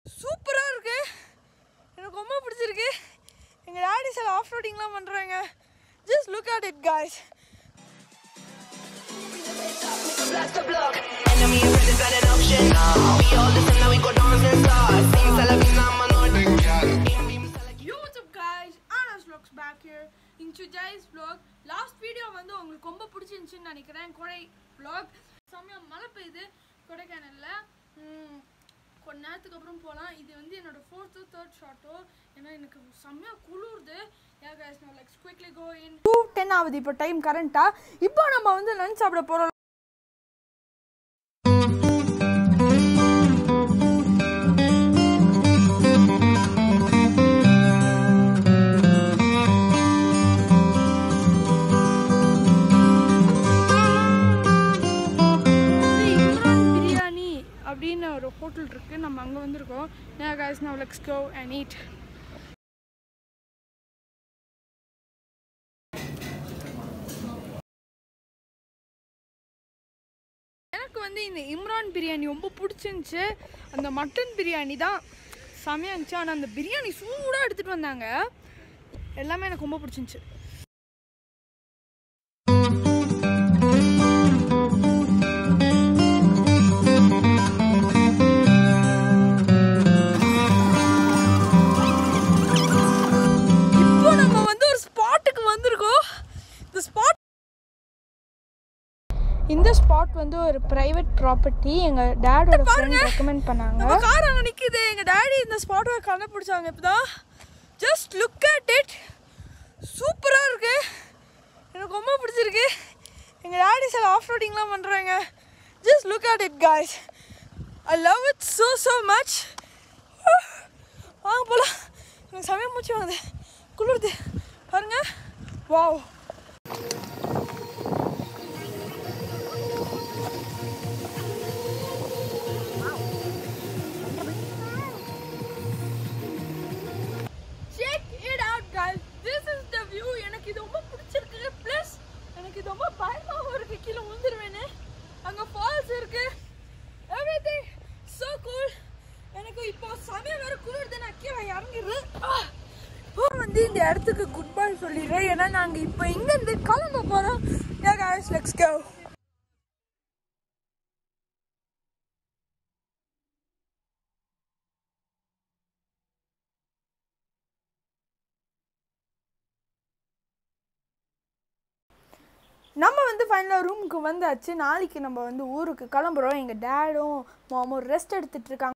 சூப்பராக இருக்கு எனக்கு ரொம்ப பிடிச்சிருக்கு எங்கள் டாடி சில ஆஃப் ரோடிங்லாம் பண்ணுறாங்க just look at it guys Blast the block. Enemy is ready, not an option. We all listen now, we go dance and start. Sing Salavina, man, on. Yo, what's up guys? Anas vlogs back here. In today's vlog, last video வந்து உங்களுக்கு ரொம்ப பிடிச்சிருந்துச்சுன்னு நினைக்கிறேன் கொடை vlog செம்மையா மழை பெய்யுது கொடைக்கானல்ல ம், கொஞ்ச நேரத்துக்கு அப்புறம் போகலாம் இது வந்து என்னோட ஃபோர்த்து தேர்ட் ஷாட்டோ ஏன்னா எனக்கு செம்மையா குளிருது ஏன் guys நான் like quickly go in two ten ஆகுது இப்போ டைம் கரண்ட்டாக இப்போ நம்ம வந்து லஞ்ச் சாப்பிட போகிறோம் வந்து இம்ரான் பிரியாணி அப்படின்னு ஒரு ஹோட்டல் இருக்கு நம்ம அங்கே வந்திருக்கோம் நான் guys now let's go and eat எனக்கு வந்து இந்த இம்ரான் பிரியாணி ரொம்ப பிடிச்சிருந்துச்சு அந்த மட்டன் பிரியாணி தான் செமையா இருந்துச்சு ஆனால் அந்த பிரியாணி சூடாக எடுத்துகிட்டு வந்தாங்க எல்லாமே எனக்கு ரொம்ப பிடிச்சிருந்துச்சு இப்போ நம்ம வந்து ஒரு ஸ்பாட்டுக்கு வந்திருக்கோம் இந்த ஸ்பாட் இந்த ஸ்பாட் வந்து ஒரு பிரைவேட் ப்ராப்பர்ட்டி எங்க டேடோட ஃப்ரெண்ட் ரெக்கமெண்ட் பண்ணாங்க நம்ம கார் அங்க நிக்குது எங்க டாடி இந்த ஸ்பாட்டை கண்டுபிடிச்சாங்க இப்பதான் ஜஸ்ட் லுக் அட் இட் சூப்பரா இருக்கு எனக்கு ரொம்ப பிடிச்சிருக்கு எங்க டாடி சில ஆஃப் ரோடிங்லாம் பண்றாங்க just look at it guys I love it so so much வாங்க போலாம் எனக்கு சமயம் மூச்சு வாங்குது குளிருது பாருங்க wow Check it out guys this is the view எனக்கு இது ரொம்ப பிடிச்சிருக்கு ப்ளஸ் எனக்கு இது ரொம்ப பயமாகவும் இருக்கு கீழே விழுந்துருவேன்னு அங்கே ஃபால்ஸ் இருக்கு எவ்ரிதிங் so cool எனக்கு இப்போ சமயம் வேற குளிருது நான் கீழே இறங்கிடுறேன் Ah! இப்போ வந்து இந்த இடத்துக்கு குட் பை சொல்லிடுறேன் ஏன்னா நாங்கள் இப்போ இங்கேருந்து கிளம்ப போகிறோம் yeah guys let's go நம்ம வந்து ஃபைனலாக ரூமுக்கு வந்தாச்சு நாளைக்கு நம்ம வந்து ஊருக்கு கிளம்புறோம் எங்கள் டேடும் மாமும் ரெஸ்ட் எடுத்துட்டு இருக்காங்க